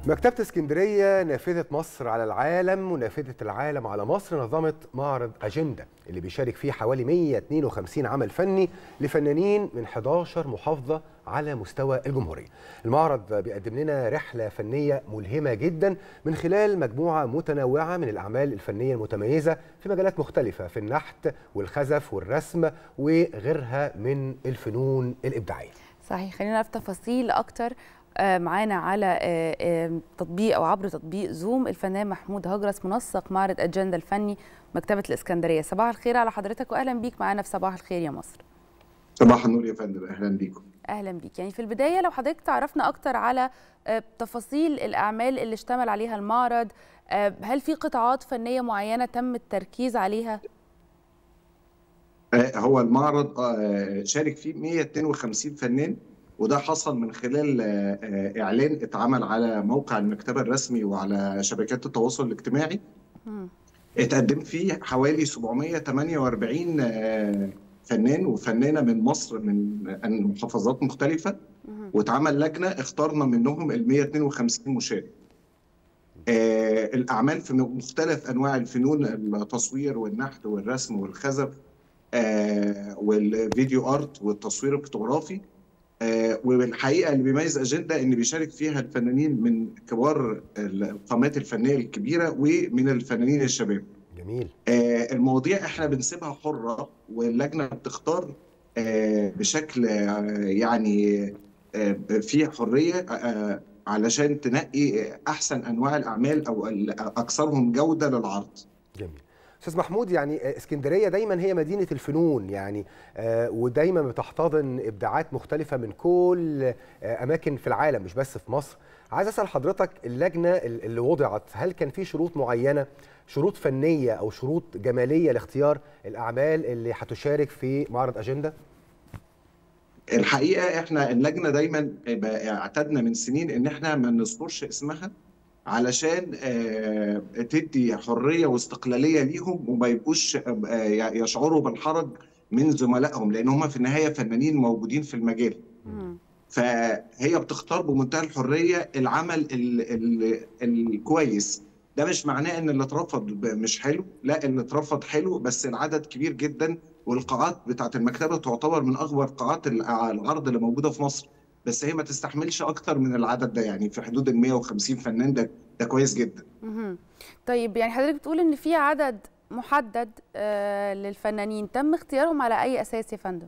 مكتبة اسكندرية نافذة مصر على العالم ونافذة العالم على مصر نظمت معرض أجندة اللي بيشارك فيه حوالي 152 عمل فني لفنانين من 11 محافظة على مستوى الجمهورية المعرض بيقدم لنا رحلة فنية ملهمة جدا من خلال مجموعة متنوعة من الأعمال الفنية المتميزة في مجالات مختلفة في النحت والخزف والرسم وغيرها من الفنون الإبداعية صحيح خلينا نعرف تفاصيل اكتر آه، معانا على آه، آه، تطبيق او عبر تطبيق زوم الفنان محمود هجرس منسق معرض اجندا الفني مكتبه الاسكندريه صباح الخير على حضرتك واهلا بيك معانا في صباح الخير يا مصر صباح النور يا فندم اهلا بيكم اهلا بيك يعني في البدايه لو حضرتك تعرفنا اكتر على تفاصيل الاعمال اللي اشتمل عليها المعرض هل في قطاعات فنيه معينه تم التركيز عليها هو المعرض شارك فيه 152 فنان وده حصل من خلال اعلان اتعمل على موقع المكتبه الرسمي وعلى شبكات التواصل الاجتماعي اتقدم فيه حوالي 748 فنان وفنانه من مصر من محافظات مختلفه واتعمل لجنه اخترنا منهم ال 152 مشارك آه الاعمال في مختلف انواع الفنون التصوير والنحت والرسم والخزف آه والفيديو ارت والتصوير الفوتوغرافي آه والحقيقه اللي بيميز اجنده ان بيشارك فيها الفنانين من كبار القامات الفنيه الكبيره ومن الفنانين الشباب. جميل. آه المواضيع احنا بنسيبها حره واللجنه بتختار آه بشكل يعني فيه حريه علشان تنقي احسن انواع الاعمال او اكثرهم جوده للعرض. جميل. استاذ محمود يعني اسكندريه دايما هي مدينه الفنون يعني آه ودايما بتحتضن ابداعات مختلفه من كل آه اماكن في العالم مش بس في مصر عايز اسال حضرتك اللجنه اللي وضعت هل كان في شروط معينه شروط فنيه او شروط جماليه لاختيار الاعمال اللي هتشارك في معرض اجنده الحقيقه احنا اللجنه دايما اعتدنا من سنين ان احنا ما نذكرش اسمها علشان تدي حريه واستقلاليه ليهم وما يبقوش يشعروا بالحرج من زملائهم لان هم في النهايه فنانين موجودين في المجال. فهي بتختار بمنتهى الحريه العمل الكويس ده مش معناه ان اللي اترفض مش حلو لا اللي اترفض حلو بس العدد كبير جدا والقاعات بتاعت المكتبه تعتبر من اكبر قاعات العرض اللي موجوده في مصر بس هي ما تستحملش اكتر من العدد ده يعني في حدود ال 150 فنان ده ده كويس جدا. طيب يعني حضرتك بتقول ان في عدد محدد آه للفنانين تم اختيارهم على اي اساس يا فندم؟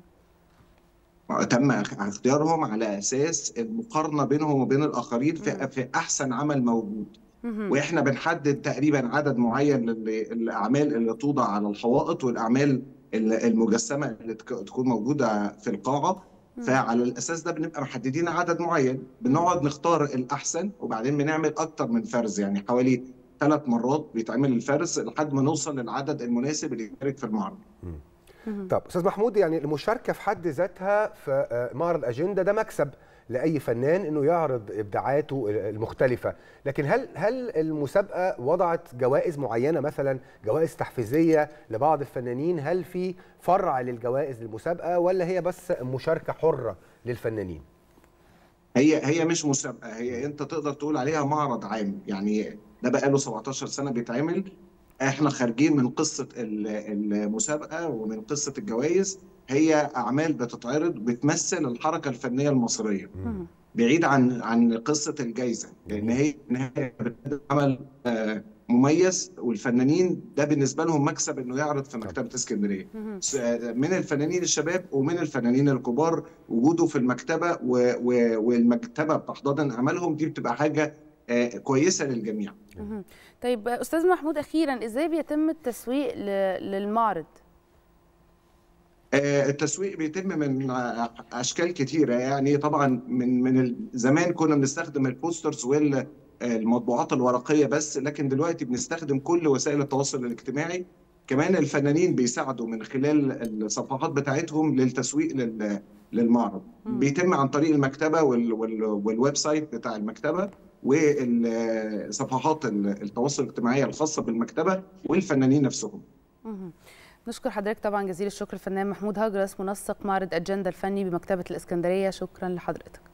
تم اختيارهم على اساس المقارنه بينهم وبين الاخرين في, في احسن عمل موجود. واحنا بنحدد تقريبا عدد معين للاعمال اللي توضع على الحوائط والاعمال المجسمه اللي تكون موجوده في القاعه فعلى الاساس ده بنبقى محددين عدد معين بنقعد نختار الاحسن وبعدين بنعمل اكتر من فرز يعني حوالي ثلاث مرات بيتعمل الفرز لحد ما نوصل للعدد المناسب اللي يشارك في المعرض. طب استاذ محمود يعني المشاركه في حد ذاتها في معرض اجنده ده مكسب لاي فنان انه يعرض ابداعاته المختلفه لكن هل هل المسابقه وضعت جوائز معينه مثلا جوائز تحفيزيه لبعض الفنانين هل في فرع للجوائز للمسابقه ولا هي بس مشاركه حره للفنانين هي هي مش مسابقه هي انت تقدر تقول عليها معرض عام يعني ده بقى له 17 سنه بيتعمل احنا خارجين من قصه المسابقه ومن قصه الجوائز هي اعمال بتتعرض بتمثل الحركه الفنيه المصريه بعيد عن عن قصه الجائزه لان هي نهايه عمل مميز والفنانين ده بالنسبه لهم مكسب انه يعرض في مكتبه اسكندريه من الفنانين الشباب ومن الفنانين الكبار وجوده في المكتبه والمكتبه بتحتضن اعمالهم دي بتبقى حاجه كويسه للجميع. طيب استاذ محمود اخيرا ازاي بيتم التسويق للمعرض؟ التسويق بيتم من اشكال كتيره يعني طبعا من من زمان كنا بنستخدم البوسترز والمطبوعات الورقيه بس لكن دلوقتي بنستخدم كل وسائل التواصل الاجتماعي كمان الفنانين بيساعدوا من خلال الصفحات بتاعتهم للتسويق للمعرض م. بيتم عن طريق المكتبه والويب سايت بتاع المكتبه وصفحات التواصل الاجتماعي الخاصه بالمكتبه والفنانين نفسهم. نشكر حضرتك طبعا جزيل الشكر الفنان محمود هجرس منسق معرض اجنده الفني بمكتبه الاسكندريه شكرا لحضرتك.